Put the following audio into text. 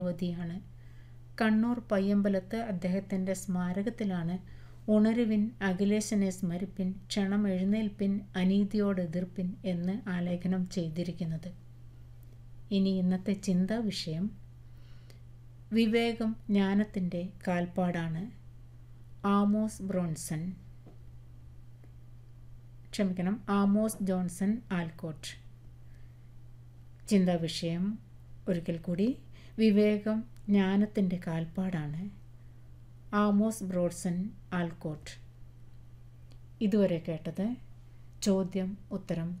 അവധിയാണ് കണ്ണൂർ പയ്യമ്പലത്ത് അദ്ദേഹത്തിൻ്റെ സ്മാരകത്തിലാണ് ഉണരുവിൻ അഖിലേശനെ സ്മരിപ്പിൻ ക്ഷണം എഴുന്നേൽപ്പിൻ അനീതിയോട് എതിർപ്പിൻ എന്ന് ആലേഖനം ചെയ്തിരിക്കുന്നത് ഇനി ഇന്നത്തെ ചിന്താ വിഷയം വിവേകം ജ്ഞാനത്തിൻ്റെ കാൽപ്പാടാണ് ആമോസ് ബ്രോൺസൺ ക്ഷമിക്കണം ആമോസ് ജോൺസൺ ആൽക്കോട്ട് ചിന്താ വിഷയം ഒരിക്കൽ കൂടി വിവേകം ജ്ഞാനത്തിൻ്റെ കാൽപ്പാടാണ് ആമോസ് ബ്രോഡ്സൺ ആൽക്കോട്ട് ഇതുവരെ കേട്ടത് ചോദ്യം ഉത്തരം